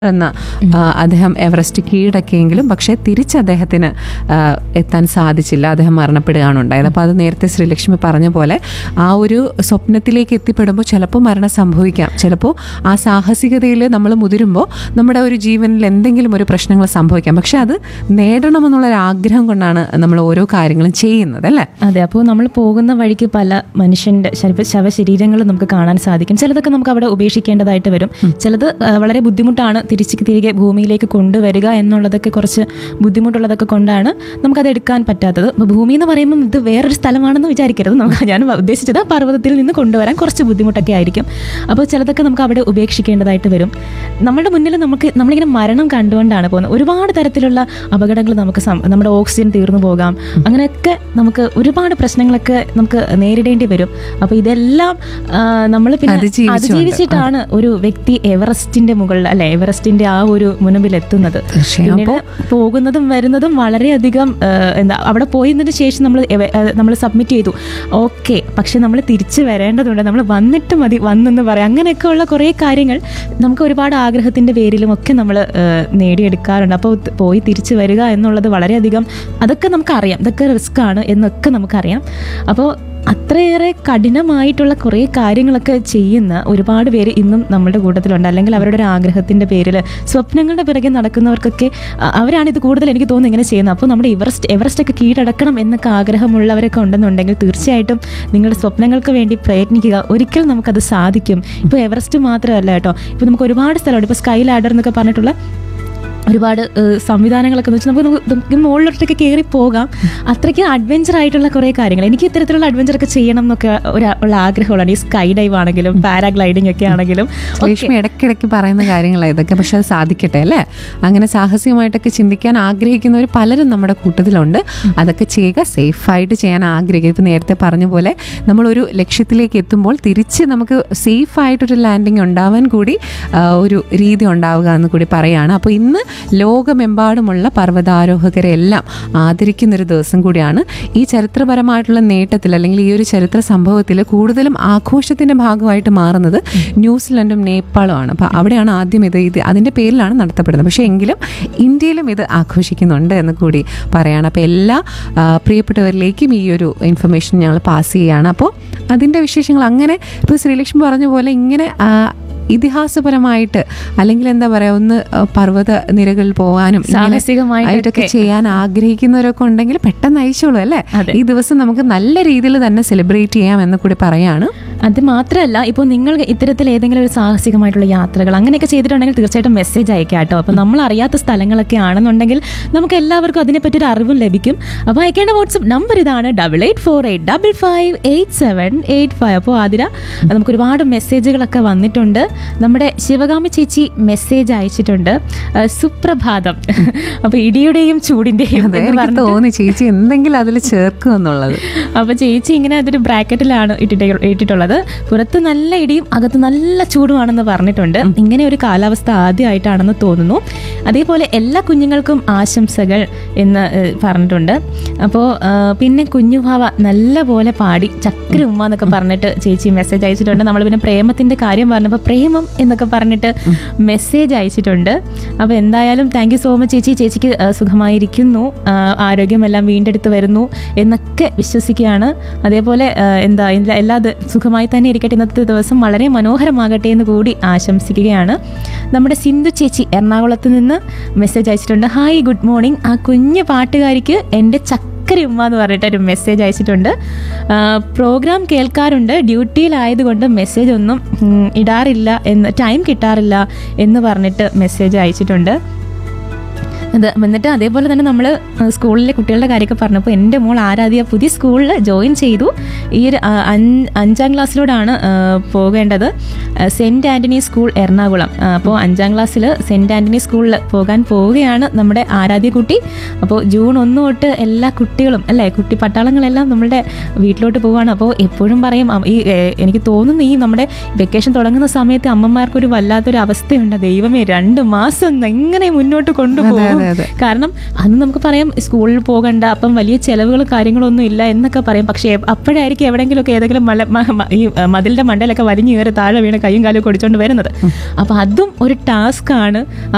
എന്ന ആ, അദ്ദേഹം എവറസ്റ്റ് കീഴടക്കിയെങ്കിലും പക്ഷേ തിരിച്ച് അദ്ദേഹത്തിന് ആ, എത്താൻ സാധിച്ചില്ല അദ്ദേഹം മരണപ്പെടുകയാണ് ഉണ്ടായത് അപ്പോൾ അത് നേരത്തെ ശ്രീലക്ഷ്മി പറഞ്ഞ പോലെ ആ ഒരു സ്വപ്നത്തിലേക്ക് എത്തിപ്പെടുമ്പോൾ ചിലപ്പോൾ മരണം സംഭവിക്കാം ചിലപ്പോൾ ആ സാഹസികതയിൽ നമ്മൾ മുതിരുമ്പോൾ നമ്മുടെ ഒരു ജീവനിൽ എന്തെങ്കിലും ഒരു പ്രശ്നങ്ങൾ സംഭവിക്കാം പക്ഷെ അത് നേടണമെന്നുള്ളൊരു ആഗ്രഹം കൊണ്ടാണ് നമ്മൾ ഓരോ കാര്യങ്ങളും ചെയ്യുന്നത് അല്ലേ അതെ അപ്പോൾ നമ്മൾ പോകുന്ന വഴിക്ക് പല മനുഷ്യന്റെ ശവ ശവശരീരങ്ങൾ നമുക്ക് കാണാൻ സാധിക്കും ചിലതൊക്കെ നമുക്ക് അവിടെ ഉപേക്ഷിക്കേണ്ടതായിട്ട് വരും ചിലത് ആ, വളരെ ബുദ്ധിമുട്ടാണ് തിരിച്ച് തിരികെ ഭൂമിയിലേക്ക് കൊണ്ടുവരിക എന്നുള്ളതൊക്കെ കുറച്ച് ബുദ്ധിമുട്ടുള്ളതൊക്കെ കൊണ്ടാണ് നമുക്കത് എടുക്കാൻ പറ്റാത്തത് അപ്പോൾ ഭൂമി എന്ന് പറയുമ്പോൾ ഇത് വേറൊരു സ്ഥലമാണെന്ന് വിചാരിക്കരുത് നമുക്ക് ഞാൻ ഉദ്ദേശിച്ചത് ആ പർവ്വതത്തിൽ നിന്ന് കൊണ്ടുവരാൻ കുറച്ച് ബുദ്ധിമുട്ടൊക്കെ ആയിരിക്കും അപ്പോൾ ചിലതൊക്കെ നമുക്ക് അവിടെ ഉപേക്ഷിക്കേണ്ടതായിട്ട് വരും നമ്മുടെ മുന്നിൽ നമുക്ക് നമ്മളിങ്ങനെ മരണം കണ്ടുകൊണ്ടാണ് പോകുന്നത് ഒരുപാട് തരത്തിലുള്ള അപകടങ്ങൾ നമുക്ക് സം- നമ്മുടെ ഓക്സിജൻ തീർന്നു പോകാം അങ്ങനെയൊക്കെ നമുക്ക് ഒരുപാട് പ്രശ്നങ്ങളൊക്കെ നമുക്ക് നേരിടേണ്ടി വരും അപ്പോൾ ഇതെല്ലാം നമ്മൾ പിന്നെ അതിജീവിച്ചുകൊണ്ട്. അതിജീവിച്ചിട്ടാണ് ഒരു വ്യക്തി എവറസ്റ്റിന്റെ മുകളിൽ അല്ലെ എവറസ്റ്റിന്റെ ആ ഒരു മുനമ്പിൽ എത്തുന്നത് തീർച്ചയായും. പിന്നീട് പോകുന്നതും വരുന്നതും വളരെയധികം ആ, എന്താ അവിടെ പോയതിന് ശേഷം നമ്മൾ നമ്മൾ സബ്മിറ്റ് ചെയ്തു ഓക്കെ പക്ഷെ നമ്മൾ തിരിച്ചു വരേണ്ടതുണ്ട് നമ്മൾ വന്നിട്ട് മതി വന്നെന്ന് പറയാം അങ്ങനെയൊക്കെ ഉള്ള കുറേ കാര്യങ്ങൾ നമുക്ക് ഒരുപാട് ആഗ്രഹത്തിന്റെ പേരിലും ഒക്കെ നമ്മൾ നേടിയെടുക്കാറുണ്ട് അപ്പോൾ പോയി തിരിച്ചു വരിക എന്നുള്ളത് വളരെയധികം അതൊക്കെ നമുക്കറിയാം ഇതൊക്കെ റിസ്ക് ആണ് എന്നൊക്കെ നമുക്കറിയാം അപ്പോൾ അത്രയേറെ കഠിനമായിട്ടുള്ള കുറേ കാര്യങ്ങളൊക്കെ ചെയ്യുന്ന ഒരുപാട് പേര് ഇന്നും നമ്മുടെ കൂട്ടത്തിലുണ്ട് അല്ലെങ്കിൽ അവരുടെ ഒരു ആഗ്രഹത്തിന്റെ പേരിൽ സ്വപ്നങ്ങളുടെ പിറകെ നടക്കുന്നവർക്കൊക്കെ അ- അവരാണ് ഇത് കൂടുതൽ എനിക്ക് തോന്നുന്നു ഇങ്ങനെ ചെയ്യുന്നത് അപ്പോൾ നമ്മുടെ എവറസ്റ്റ് എവറസ്റ്റ് ഒക്കെ കീഴടക്കണം എന്നൊക്കെ ആഗ്രഹമുള്ളവരൊക്കെ ഉണ്ടെന്നുണ്ടെങ്കിൽ തീർച്ചയായിട്ടും നിങ്ങളുടെ സ്വപ്നങ്ങൾക്ക് വേണ്ടി പ്രയത്നിക്കുക ഒരിക്കൽ നമുക്കത് സാധിക്കും ഇപ്പോൾ എവറസ്റ്റ് മാത്രമല്ല കേട്ടോ ഇപ്പോൾ നമുക്ക് ഒരുപാട് സ്ഥലമുണ്ട് ഇപ്പോൾ സ്കൈ ലാഡർ എന്നൊക്കെ പറഞ്ഞിട്ടുള്ള ഒരുപാട് ഏഹ്, സംവിധാനങ്ങളൊക്കെ എന്ന് വെച്ചാൽ നമുക്ക് നമുക്ക് നമുക്ക് മുകളിലോട്ടൊക്കെ കയറി പോകാം അത്രയ്ക്ക് അഡ്വഞ്ചർ ആയിട്ടുള്ള കുറേ കാര്യങ്ങൾ എനിക്ക് ഇത്തരത്തിലുള്ള അഡ്വഞ്ചർ ഒക്കെ ചെയ്യണം എന്നൊക്കെ ഒരു ഉള്ള ആഗ്രഹമുള്ളതാണ് ഈ സ്കൈ ഡൈവ് ആണെങ്കിലും പാരാഗ്ലൈഡിംഗ് ഒക്കെ ആണെങ്കിലും രേഷ്മി ഇടയ്ക്കിടയ്ക്ക് പറയുന്ന കാര്യങ്ങളാണ് ഇതൊക്കെ പക്ഷെ അത് സാധിക്കട്ടെ അല്ലേ അങ്ങനെ സാഹസികമായിട്ടൊക്കെ ചിന്തിക്കാൻ ആഗ്രഹിക്കുന്നവർ പലരും നമ്മുടെ കൂട്ടത്തിലുണ്ട് അതൊക്കെ ചെയ്യുക സേഫായിട്ട് ചെയ്യാൻ ആഗ്രഹിക്കുക ഇപ്പം നേരത്തെ പറഞ്ഞ പോലെ നമ്മളൊരു ലക്ഷ്യത്തിലേക്ക് എത്തുമ്പോൾ തിരിച്ച് നമുക്ക് സേഫായിട്ടൊരു ലാൻഡിങ് ഉണ്ടാവാൻ കൂടി ആ, ഒരു രീതി ഉണ്ടാവുക എന്ന് കൂടി പറയുകയാണ് അപ്പോൾ ഇന്ന് ലോകമെമ്പാടുമുള്ള പർവ്വതാരോഹകരെ എല്ലാം ആദരിക്കുന്ന ഒരു ദിവസം കൂടിയാണ് ഈ ചരിത്രപരമായിട്ടുള്ള നേട്ടത്തിൽ അല്ലെങ്കിൽ ഈ ഒരു ചരിത്ര സംഭവത്തിൽ കൂടുതലും ആഘോഷത്തിന്റെ ഭാഗമായിട്ട് മാറുന്നത് ന്യൂസിലൻഡും നേപ്പാളുമാണ് അപ്പോൾ അവിടെയാണ് ആദ്യം ഇത് ഇത് അതിന്റെ പേരിലാണ് നടത്തപ്പെടുന്നത് പക്ഷേ എങ്കിലും ഇന്ത്യയിലും ഇത് ആഘോഷിക്കുന്നുണ്ട് എന്ന് കൂടി പറയാണ് അപ്പോൾ എല്ലാ ആ, പ്രിയപ്പെട്ടവരിലേക്കും ഈ ഒരു ഇൻഫർമേഷൻ ഞങ്ങൾ പാസ് ചെയ്യുകയാണ് അപ്പോൾ അതിന്റെ വിശേഷങ്ങൾ അങ്ങനെ ഇപ്പോൾ ശ്രീലക്ഷ്മി പറഞ്ഞ പോലെ ഇങ്ങനെ ആ, ഇതിഹാസപരമായിട്ട് അല്ലെങ്കിൽ എന്താ പറയാ ഒന്ന് ആ, പർവ്വത നിരകളിൽ പോകാനും ഇങ്ങനെ സാഹസികമായിട്ടൊക്കെ. ആയിട്ടൊക്കെ ചെയ്യാൻ ആഗ്രഹിക്കുന്നവരൊക്കെ ഉണ്ടെങ്കിൽ പെട്ടെന്ന് അയച്ചോളൂ അല്ലേ അതെ. ഈ ദിവസം നമുക്ക് നല്ല രീതിയിൽ തന്നെ സെലിബ്രേറ്റ് ചെയ്യാം എന്ന് കൂടി പറയാണ് അത് മാത്രമല്ല ഇപ്പോൾ നിങ്ങൾ ഇത്തരത്തിൽ ഏതെങ്കിലും ഒരു സാഹസികമായിട്ടുള്ള യാത്രകൾ അങ്ങനെയൊക്കെ ചെയ്തിട്ടുണ്ടെങ്കിൽ തീർച്ചയായിട്ടും മെസ്സേജ് അയക്കാം കേട്ടോ അപ്പോൾ നമ്മൾ അറിയാത്ത സ്ഥലങ്ങളൊക്കെ ആണെന്നുണ്ടെങ്കിൽ നമുക്ക് എല്ലാവർക്കും അതിനെപ്പറ്റി ഒരു അറിവും ലഭിക്കും അപ്പോൾ അയക്കേണ്ട വാട്സപ്പ് നമ്പർ ഇതാണ് double eight four eight double five eight seven eight five അപ്പോൾ ആതിര നമുക്ക് ഒരുപാട് മെസ്സേജുകളൊക്കെ വന്നിട്ടുണ്ട് നമ്മുടെ ശിവകാമി ചേച്ചി മെസ്സേജ് അയച്ചിട്ടുണ്ട് ആ, സുപ്രഭാതം അപ്പോൾ ഇടിയുടെയും ചൂടിന്റെയും അതെ എന്ന് എനിക്ക് പറഞ്ഞിട്ട് തോന്നി ചേച്ചി എന്തെങ്കിലും അതിൽ ചേർക്കും എന്നുള്ളത് അപ്പൊ ചേച്ചി ഇങ്ങനെ അതൊരു ബ്രാക്കറ്റിലാണ് ഇട്ടിട്ട് ഇട്ടിട്ടുള്ളത് പുറത്ത് നല്ല ഇടിയും അകത്ത് നല്ല ചൂടുമാണെന്ന് പറഞ്ഞിട്ടുണ്ട് ഇങ്ങനെ ഒരു കാലാവസ്ഥ ആദ്യമായിട്ടാണെന്ന് തോന്നുന്നു അതേപോലെ എല്ലാ കുഞ്ഞുങ്ങൾക്കും ആശംസകൾ എന്ന് ഏഹ്, പറഞ്ഞിട്ടുണ്ട് അപ്പോൾ പിന്നെ കുഞ്ഞുഭാവ നല്ല പോലെ പാടി ചക്ര ഉമ്മ എന്നൊക്കെ പറഞ്ഞിട്ട് ചേച്ചി മെസ്സേജ് അയച്ചിട്ടുണ്ട് നമ്മൾ പിന്നെ പ്രേമത്തിന്റെ കാര്യം പറഞ്ഞപ്പോൾ പ്രേമം എന്നൊക്കെ പറഞ്ഞിട്ട് മെസ്സേജ് അയച്ചിട്ടുണ്ട് അപ്പോൾ എന്തായാലും താങ്ക് യു സോ മച്ച് ചേച്ചി ചേച്ചിക്ക് ആ, സുഖമായിരിക്കുന്നു ആ, ആരോഗ്യമെല്ലാം വീണ്ടെടുത്ത് വരുന്നു എന്നൊക്കെ വിശ്വസിക്കുകയാണ് അതേപോലെ ആ, എന്താ എല്ലാ എല്ലാ ദ- സുഖമായി തന്നെ ഇരിക്കട്ടെ ഇന്നത്തെ ദിവസം വളരെ മനോഹരമാകട്ടെ എന്ന് കൂടി ആശംസിക്കുകയാണ് നമ്മുടെ സിന്ധു ചേച്ചി എറണാകുളത്ത് നിന്ന് മെസ്സേജ് അയച്ചിട്ടുണ്ട് ഹായ് ഗുഡ് മോർണിംഗ് ആ കുഞ്ഞു പാട്ടുകാരിക്ക് എൻ്റെ ചക്കര ഉമ്മ എന്ന് പറഞ്ഞിട്ട് ഒരു മെസ്സേജ് അയച്ചിട്ടുണ്ട് ആ, പ്രോഗ്രാം കേൾക്കാറുണ്ട് ഡ്യൂട്ടിയിലായതുകൊണ്ട് മെസ്സേജ് ഒന്നും ഉം, ഇടാറില്ല എന്ന് ടൈം കിട്ടാറില്ല എന്ന് പറഞ്ഞിട്ട് മെസ്സേജ് അയച്ചിട്ടുണ്ട് അത് എന്നിട്ട് അതേപോലെ തന്നെ നമ്മൾ സ്കൂളിലെ കുട്ടികളുടെ കാര്യമൊക്കെ പറഞ്ഞപ്പോൾ എൻ്റെ മോൾ ആരാധ്യ പുതിയ സ്കൂളിൽ ജോയിൻ ചെയ്തു ഈ ഒരു ആ, അഞ്ച് അഞ്ചാം ക്ലാസ്സിലൂടെയാണ് ആ, പോകേണ്ടത് ആ, സെൻറ്റ് ആൻ്റണി സ്കൂൾ എറണാകുളം ആ, അപ്പോൾ അഞ്ചാം ക്ലാസ്സിൽ സെൻറ്റ് ആൻ്റണി സ്കൂളിൽ പോകാൻ പോവുകയാണ് നമ്മുടെ ആരാധ്യ കുട്ടി അപ്പോൾ ജൂൺ ഒന്ന് തൊട്ട് എല്ലാ കുട്ടികളും അല്ലേ കുട്ടി പട്ടാളങ്ങളെല്ലാം നമ്മളുടെ വീട്ടിലോട്ട് പോവുകയാണ് അപ്പോൾ എപ്പോഴും പറയും അ- ഈ ഏ, എനിക്ക് തോന്നുന്നു ഈ നമ്മുടെ വെക്കേഷൻ തുടങ്ങുന്ന സമയത്ത് അമ്മമാർക്കൊരു വല്ലാത്തൊരു അവസ്ഥയുണ്ട് ദൈവമേ രണ്ട് മാസം എങ്ങനെ മുന്നോട്ട് കൊണ്ടുപോകും അതെ, അതെ. കാരണം അന്ന് നമുക്ക് പറയാം സ്കൂളിൽ പോകണ്ട അപ്പം വലിയ ചെലവുകളും കാര്യങ്ങളൊന്നും ഇല്ല എന്നൊക്കെ പറയും പക്ഷേ അപ്പോഴായിരിക്കും എവിടെയെങ്കിലുമൊക്കെ ഏതെങ്കിലും മല മ- മ- ഈ അഹ് മതിലിന്റെ മണ്ടയിലൊക്കെ വലിഞ്ഞു കയറി താഴെ വീണ് കൈയും കാലും ഒക്കെ ഒടിച്ചോണ്ട് വരുന്നത് അപ്പൊ അതും ഒരു ടാസ്ക് ആണ്